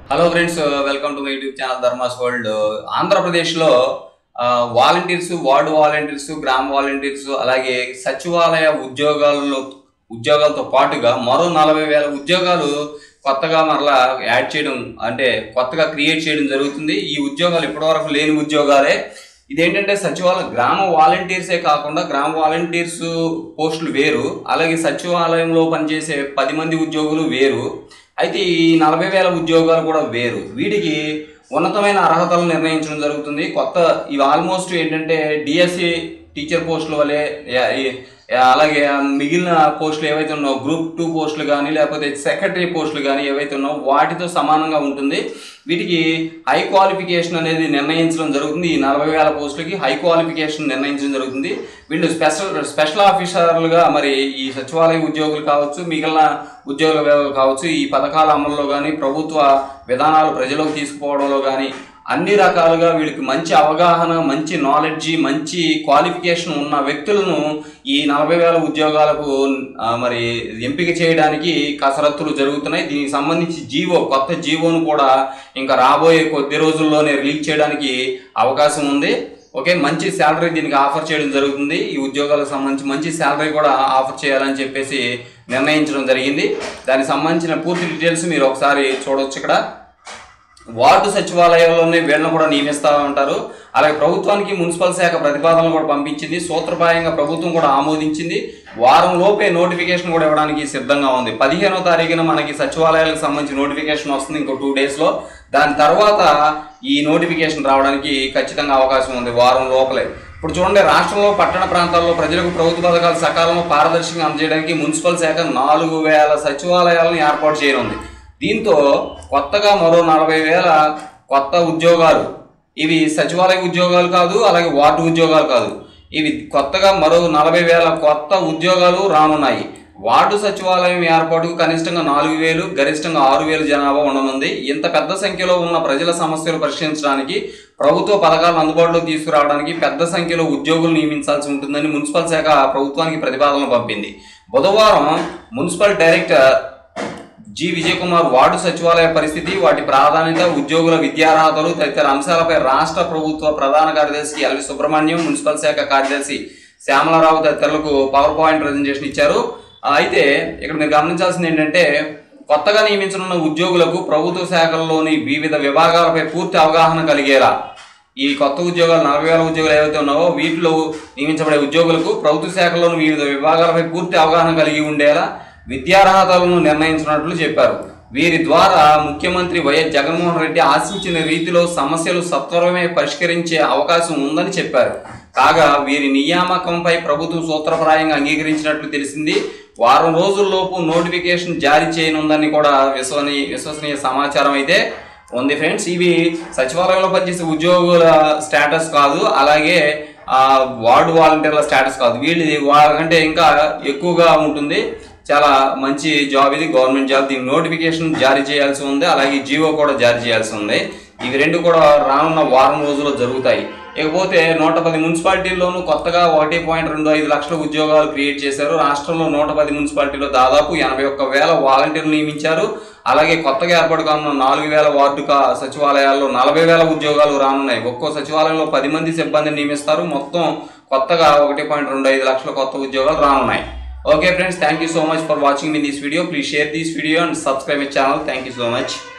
hello friends welcome to my YouTube channel Dharma's world ఆంధ్రప్రదేశ్లో ఆ, volunteers ward volunteers గ్రామ volunteers అలాగే సచివాలయ ఉద్యోగాల్లో ఉద్యోగాలతో పాటుగా మరో నలభై వేల ఉద్యోగాలు కొత్తగా మరలా యాడ్ చేయడం అంటే కొత్తగా క్రియేట్ చేయడం జరుగుతుంది ఈ ఉద్యోగాలు ఇప్పటివరకు లేని ఉద్యోగాలే ఇదేంటంటే సచివాలయం గ్రామ వాలంటీర్సే కాకుండా గ్రామ వాలంటీర్స్ పోస్టులు వేరు అలాగే సచివాలయంలో పనిచేసే పది మంది ఉద్యోగులు వేరు అయితే ఈ నలభై వేల ఉద్యోగాలు కూడా వేరు వీటికి ఉన్నతమైన అర్హతలు నిర్ణయించడం జరుగుతుంది కొత్త ఇవి ఆల్మోస్ట్ ఏంటంటే డిఎస్సి టీచర్ పోస్టుల వల్లే యా- ఈ- యా- అలాగే మిగిలిన పోస్టులు ఏవైతే ఉన్నాయో గ్రూప్ టూ పోస్టులు కానీ లేకపోతే సెక్రటరీ పోస్టులు కానీ ఏవైతే ఉన్నాయో వాటితో సమానంగా ఉంటుంది వీటికి హై క్వాలిఫికేషన్ అనేది నిర్ణయించడం జరుగుతుంది ఈ నలభై వేల పోస్టులకి హై క్వాలిఫికేషన్ నిర్ణయించడం జరుగుతుంది వీళ్ళు స్పెషల్ స్పెషల్ ఆఫీసర్లుగా మరి ఈ సచివాలయ ఉద్యోగులు కావచ్చు మిగిలిన ఉద్యోగులు కావచ్చు ఈ పథకాల అమలులో కానీ ప్రభుత్వ విధానాలు ప్రజలకు తీసుకుపోవడంలో కానీ అన్ని రకాలుగా వీళ్ళకి మంచి అవగాహన మంచి నాలెడ్జి మంచి క్వాలిఫికేషన్ ఉన్న వ్యక్తులను ఈ నలభై వేల ఉద్యోగాలకు ఆ, మరి ఎంపిక చేయడానికి కసరత్తులు జరుగుతున్నాయి దీనికి సంబంధించి జీవో కొత్త జీవోను కూడా ఇంకా రాబోయే కొద్ది రోజుల్లోనే రిలీజ్ చేయడానికి అవకాశం ఉంది ఓకే మంచి శాలరీ దీనికి ఆఫర్ చేయడం జరుగుతుంది ఈ ఉద్యోగాలకు సంబంధించి మంచి శాలరీ కూడా ఆఫర్ చేయాలని చెప్పేసి నిర్ణయించడం జరిగింది దానికి సంబంధించిన పూర్తి డీటెయిల్స్ మీరు ఒకసారి చూడొచ్చు ఇక్కడ వార్డు సచివాలయాల్లోనే వీళ్ళని కూడా నియమిస్తూ ఉంటారు అలాగే ప్రభుత్వానికి మున్సిపల్ శాఖ ప్రతిపాదనలు కూడా పంపించింది సూత్రప్రాయంగా ప్రభుత్వం కూడా ఆమోదించింది వారం లోపే నోటిఫికేషన్ కూడా ఇవ్వడానికి సిద్ధంగా ఉంది పదిహేనో తారీఖున మనకి సచివాలయాలకు సంబంధించి నోటిఫికేషన్ వస్తుంది ఇంకో టూ డేస్లో దాని తర్వాత ఈ నోటిఫికేషన్ రావడానికి ఖచ్చితంగా అవకాశం ఉంది వారం లోపలే ఇప్పుడు చూడండి రాష్ట్రంలో పట్టణ ప్రాంతాల్లో ప్రజలకు ప్రభుత్వ పథకాలు సకాలంలో పారదర్శకంగా అందజేయడానికి మున్సిపల్ శాఖ నాలుగు వేల సచివాలయాలను ఏర్పాటు చేయనుంది దీంతో కొత్తగా మరో నలభై వేల కొత్త ఉద్యోగాలు ఇవి సచివాలయ ఉద్యోగాలు కాదు అలాగే వార్డు ఉద్యోగాలు కాదు ఇవి కొత్తగా మరో నలభై వేల కొత్త ఉద్యోగాలు రానున్నాయి వార్డు సచివాలయం ఏర్పాటుకు కనిష్టంగా నాలుగు వేలు గరిష్టంగా ఆరు వేలు జనాభా ఉండనుంది ఇంత పెద్ద సంఖ్యలో ఉన్న ప్రజల సమస్యలు పరిష్కరించడానికి ప్రభుత్వ పథకాలను అందుబాటులోకి తీసుకురావడానికి పెద్ద సంఖ్యలో ఉద్యోగులు నియమించాల్సి ఉంటుందని మున్సిపల్ శాఖ ప్రభుత్వానికి ప్రతిపాదనలు పంపింది బుధవారం municipal director G Vijay Kumar ward సచివాలయ పరిస్థితి వాటి ప్రాధాన్యత ఉద్యోగుల విద్యార్హతలు తదితర అంశాలపై రాష్ట్ర ప్రభుత్వ ప్రధాన కార్యదర్శి ఎల్వి సుబ్రహ్మణ్యం మున్సిపల్ శాఖ కార్యదర్శి శ్యామలరావు తదితరులకు పవర్ పాయింట్ ప్రజెంటేషన్ ఇచ్చారు ఆ, అయితే ఇక్కడ మీరు గమనించాల్సింది ఏంటంటే కొత్తగా నియమించనున్న ఉద్యోగులకు ప్రభుత్వ శాఖల్లోని వివిధ విభాగాలపై పూర్తి అవగాహన కలిగేలా ఈ కొత్త ఉద్యోగాలు నలభై వేల ఉద్యోగాలు ఏవైతే ఉన్నావో వీటిలో నియమించబడే ఉద్యోగులకు ప్రభుత్వ శాఖలోని వివిధ విభాగాలపై పూర్తి అవగాహన కలిగి ఉండేలా విద్యార్హతలను నిర్ణయించినట్లు చెప్పారు వీరి ద్వారా ముఖ్యమంత్రి వైఎస్ జగన్మోహన్ రెడ్డి ఆశించిన రీతిలో సమస్యలు సత్వరమే పరిష్కరించే అవకాశం ఉందని చెప్పారు కాగా వీరి నియామకంపై ప్రభుత్వం సూత్రప్రాయంగా అంగీకరించినట్లు తెలిసింది వారం రోజుల్లోపు నోటిఫికేషన్ జారీ చేయనుందని కూడా విశ్వనీయ విశ్వసనీయ సమాచారం అయితే ఉంది ఫ్రెండ్స్ ఇవి సచివాలయంలో పనిచేసే ఉద్యోగుల స్టేటస్ కాదు అలాగే ఆ, వార్డు వాలంటీర్ల స్టేటస్ కాదు వీళ్ళది వాళ్ళకంటే ఇంకా ఎక్కువగా ఉంటుంది చాలా మంచి జాబ్ ఇది గవర్నమెంట్ జాబ్ దీనికి నోటిఫికేషన్ జారీ చేయాల్సి ఉంది అలాగే జీవో కూడా జారీ చేయాల్సి ఉంది ఇవి రెండు కూడా రానున్న వారం రోజుల్లో జరుగుతాయి ఇకపోతే నూట పది మున్సిపాలిటీల్లోనూ కొత్తగా ఒకటి పాయింట్ రెండు ఐదు లక్షల ఉద్యోగాలు క్రియేట్ చేశారు రాష్ట్రంలో నూట పది మున్సిపాలిటీలో దాదాపు ఎనభై ఒక్క వేల వాలంటీర్లు నియమించారు అలాగే కొత్తగా ఏర్పాటు కానున్న నాలుగు వేల వార్డు కా- సచివాలయాల్లో నలభై వేల ఉద్యోగాలు రానున్నాయి ఒక్కో సచివాలయంలో పది మంది సిబ్బందిని నియమిస్తారు మొత్తం కొత్తగా ఒకటి పాయింట్ రెండు ఐదు లక్షల కొత్త ఉద్యోగాలు రానున్నాయి okay friends thank you so much for watching me this video please share this video and subscribe my channel thank you so much